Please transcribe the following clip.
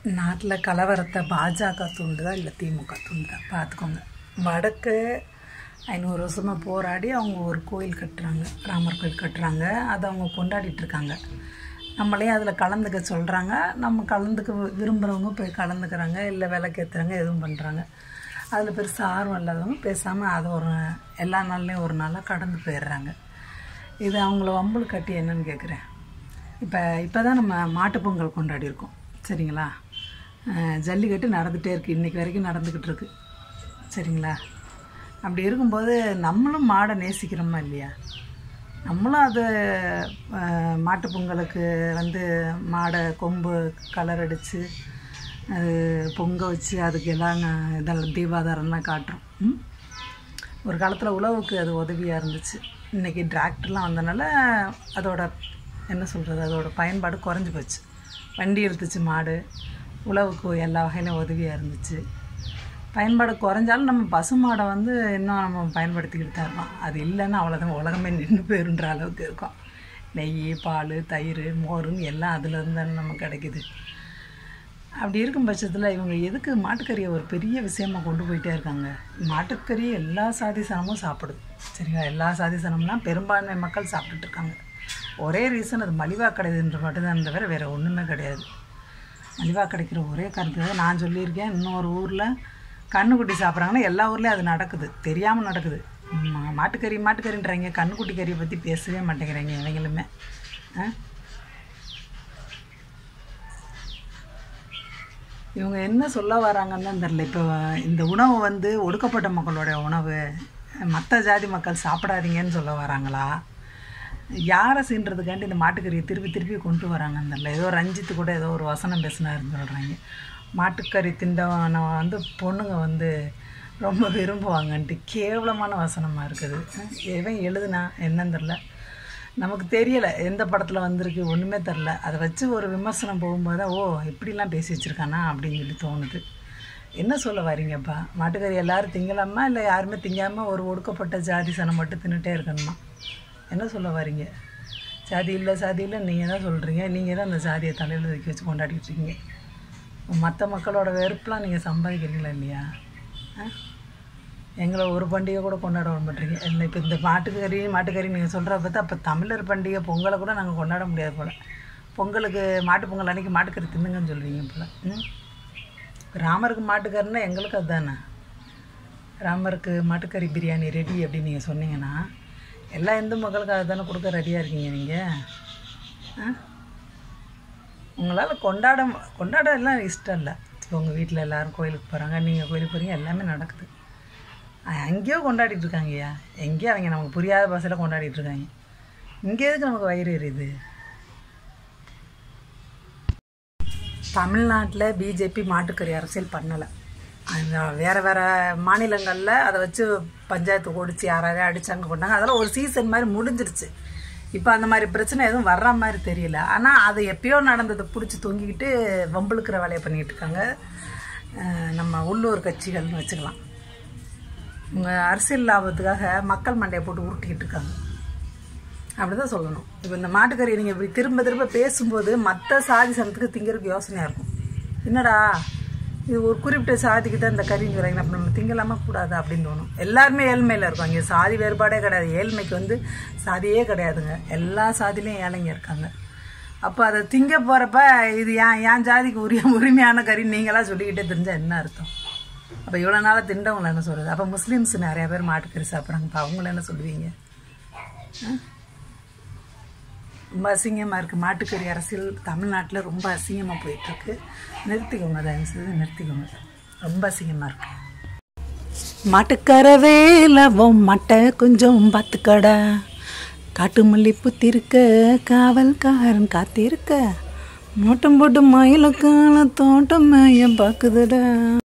நாட்டில் கலவரத்தை பாஜக தூண்டுதா இல்லை திமுக தூண்டுதா பார்த்துக்கோங்க வடக்கு ஐநூறு வருஷமாக போராடி அவங்க ஒரு கோயில் கட்டுறாங்க ராமர் கோயில் கட்டுறாங்க அதை அவங்க கொண்டாடிட்டு இருக்காங்க நம்மளையும் அதில் கலந்துக்க சொல்கிறாங்க நம்ம கலந்துக்க விரும்புகிறவங்க போய் கலந்துக்கிறாங்க இல்லை விளக்கேற்றுறாங்க எதுவும் பண்ணுறாங்க அதில் பெருசாக ஆர்வம் இல்லாதவங்க பேசாமல் அதை ஒரு எல்லா நாள்லேயும் ஒரு நாளாக கடந்து போயிடுறாங்க இது அவங்கள வம்புல கட்டி என்னன்னு கேட்குறேன் இப்போ இப்போ தான் நம்ம மாட்டுப் பொங்கல் கொண்டாடி இருக்கோம் சரிங்களா அஹ் ஜல்லிக்கட்டு நடந்துகிட்டே இருக்குது இன்றைக்கி வரைக்கும் நடந்துக்கிட்டு இருக்கு சரிங்களா அப்படி இருக்கும்போது நம்மளும் மாடை நேசிக்கிறோமா இல்லையா நம்மளும் அது அஹ், மாட்டுப் பொங்கலுக்கு வந்து மாடை கொம்பு கலர் அடித்து அது பொங்க வச்சு அதுக்கு எல்லாம் ந- இதெல்லாம் தீபாதாரம்லாம் காட்டுறோம் ம்? ஒரு காலத்தில் உழவுக்கு அது உதவியாக இருந்துச்சு இன்றைக்கி டிராக்டர்லாம் வந்தனால அதோட என்ன சொல்கிறது அதோட பயன்பாடு குறைஞ்சி போச்சு வண்டி எடுத்துச்சு மாடு உழவுக்கு எல்லா வகையிலும் உதவியாக இருந்துச்சு பயன்பாடு குறைஞ்சாலும் நம்ம பசுமாடை வந்து இன்னும் நம்ம பயன்படுத்திக்கிட்டு தான் இருக்கோம் அது இல்லைன்னா அவ்வளோதான் உலகமே நின்று போயிருன்ற அளவுக்கு இருக்கும் நெய் பால் தயிர் மோருன்னு எல்லாம் அதுலேருந்து தானே நமக்கு கிடைக்குது அப்படி இருக்கும் பட்சத்தில் இவங்க எதுக்கு மாட்டுக்கறியை ஒரு பெரிய விஷயமா கொண்டு போயிட்டே இருக்காங்க மாட்டுக்கறி எல்லா சாதி சனமும் சாப்பிடுது சரிங்களா எல்லா சாதி சனம்லாம் பெரும்பான்மை மக்கள் சாப்பிட்டுட்டு இருக்காங்க ஒரே ரீசன் அது மலிவாக கிடையாதுன்ற மட்டும்தான் தவிர வேறு ஒன்றுமே கிடையாது மலிவாக கிடைக்கிற ஒரே கருத்து தான் நான் சொல்லியிருக்கேன் இன்னொரு ஊரில் கண்ணுக்குட்டி சாப்பிட்றாங்கன்னா எல்லா ஊர்லேயும் அது நடக்குது தெரியாமல் நடக்குது மா- மாட்டுக்கறி மாட்டுக்கறின்றாங்க கண்ணுக்குட்டி கறியை பற்றி பேசவே மாட்டேங்கிறாங்க இவங்களுமே ஆ இவங்க என்ன சொல்ல வராங்கன்னு தான் தெரில இப்போ இந்த உணவு வந்து ஒடுக்கப்பட்ட மக்களுடைய உணவு மற்ற ஜாதி மக்கள் சாப்பிடாதீங்கன்னு சொல்ல வராங்களா யாரை சீன்றதுக்காண்டி இந்த மாட்டுக்கறியை திருப்பி திருப்பி கொண்டு வராங்கன்னு தெரில ஏதோ ரஞ்சித்து கூட ஏதோ ஒரு வசனம் பேசினாருன்னு சொல்கிறாங்க மாட்டுக்கறி திண்டவனை வந்து பொண்ணுங்க வந்து ரொம்ப விரும்புவாங்கன்ட்டு கேவலமான வசனமாக இருக்குது எவன் எழுதுனா என்னன்னு தெரில நமக்கு தெரியலை எந்த படத்தில் வந்திருக்கு ஒன்றுமே தெரில அதை வச்சு ஒரு விமர்சனம் போகும்போது ஓ இப்படிலாம் பேசி வச்சுருக்கானா அப்படின்னு சொல்லி தோணுது என்ன சொல்ல வரீங்கப்பா மாட்டுக்கறி எல்லாரும் திங்கலாமா இல்லை யாருமே திங்காமல் ஒரு ஒடுக்கப்பட்ட ஜாதி சனம் மட்டும் தின்னுட்டே இருக்கணுமா என்ன சொல்ல வரீங்க சாதி இல்லை சாதி இல்லை நீங்கள் தான் சொல்கிறீங்க நீங்கள் தான் அந்த சாதியை தலையில் தூக்கி வச்சு கொண்டாடிட்டு இருக்கீங்க மற்ற மக்களோட வெறுப்பெலாம் நீங்கள் சம்பாதிக்கிறீங்களா இல்லையா ஆ எங்களை ஒரு பண்டிகை கூட கொண்டாட விட மாட்டீங்க இல்லை இப்போ இந்த மாட்டுக்கறி மாட்டுக்கறி நீங்கள் சொல்கிற பார்த்தா அப்போ தமிழர் பண்டிகை பொங்கலை கூட நாங்கள் கொண்டாட முடியாது போல் பொங்கலுக்கு மாட்டு பொங்கல் அன்றைக்கி மாட்டுக்கறி தின்னுங்கன்னு சொல்லுவீங்க போல் ம் ராமருக்கு மாட்டுக்கறின்னா எங்களுக்கு அதுதானே ராமருக்கு மாட்டுக்கறி பிரியாணி ரெடி அப்படின்னு நீங்கள் சொன்னீங்கன்னா எல்லா இந்து மக்களுக்கும் அதை தானே கொடுக்க ரெடியாக இருக்கீங்க நீங்கள் ஆ உங்களால் கொண்டாட கொண்டாட எல்லாம் இஷ்டம் இல்லை இப்போ உங்கள் வீட்டில் எல்லோரும் கோயிலுக்கு போகிறாங்க நீங்கள் கோயிலுக்கு போகிறீங்க எல்லாமே நடக்குது அஹ் எங்கேயோ கொண்டாடிட்டு இருக்காங்கய்யா எங்கேயோ அவங்க நமக்கு புரியாத பாஷையில் கொண்டாடிட்டு இருக்காங்க இங்கே எதுக்கு நமக்கு வயிறு எரியுது தமிழ்நாட்டில் பிஜேபி மாட்டுக்கறி அரசியல் பண்ணலை அது வேறு வேறு மாநிலங்களில் அதை வச்சு பஞ்சாயத்து ஓடிச்சு யாராவது அடிச்சாங்க கொண்டாங்க அதெல்லாம் ஒரு சீசன் மாதிரி முடிஞ்சிருச்சு இப்போ அந்த மாதிரி பிரச்சனை எதுவும் வர்ற மாதிரி தெரியல ஆனால் அது எப்பயோ நடந்ததை பிடிச்சி தொங்கிக்கிட்டு வம்பிழுக்கிற வேலையை பண்ணிக்கிட்டு இருக்காங்க அஹ் நம்ம உள்ளூர் கட்சிகள்னு வச்சுக்கலாம் உங்கள் அரசியல் லாபத்துக்காக மக்கள் மண்டையை போட்டு உருட்டிக்கிட்டு இருக்காங்க அப்படி தான் சொல்லணும் இப்போ இந்த மாட்டுக்கறி நீங்கள் இப்படி திரும்ப திரும்ப பேசும்போது மற்ற சாதி சனத்துக்கு திங்கிறதுக்கு யோசனையாக இருக்கும் என்னடா இது ஒரு குறிப்பிட்ட சாதிக்கு தான் இந்த கறிங்கிறாங்க அப்போ நம்ம திங்கலாமா கூடாது அப்படின்னு தோணும் எல்லாருமே ஏழ்மையில் இருக்கும் இங்கே சாதி வேறுபாடே கிடையாது ஏழ்மைக்கு வந்து சாதியே கிடையாதுங்க எல்லா சாதியிலையும் ஏழைங்க இருக்காங்க அப்போ அதை திங்க போகிறப்ப இது ஏன் என் ஜாதிக்கு உரிய உரிமையான கறி நீங்களாம் சொல்லிக்கிட்டே தெரிஞ்சால் என்ன அர்த்தம் அப்போ இவ்வளோ நாளாக திண்டவங்கள என்ன சொல்கிறது அப்போ முஸ்லீம்ஸ் நிறையா பேர் மாட்டுக்கறி சாப்பிட்றாங்க இப்போ அவங்கள என்ன சொல்லுவீங்க ரொம்ப அசிங்கமாக இருக்குது மாட்டுக்கறி அரசியல் தமிழ்நாட்டில் ரொம்ப அசிங்கமாக போயிட்டுருக்கு நிறுத்திக்கோங்க தயவு செய்து நிறுத்திக்கோங்க ரொம்ப அசிங்கமாக இருக்கு மாட்டுக்கர வேலவும் மட்டை கொஞ்சம் பார்த்துக்கடா காட்டு மல்லி புத்திருக்க காவல்காரன் காத்திருக்க மோட்டம் போட்டு மயிலுக்கான தோட்டம் மேய பார்க்குதுடா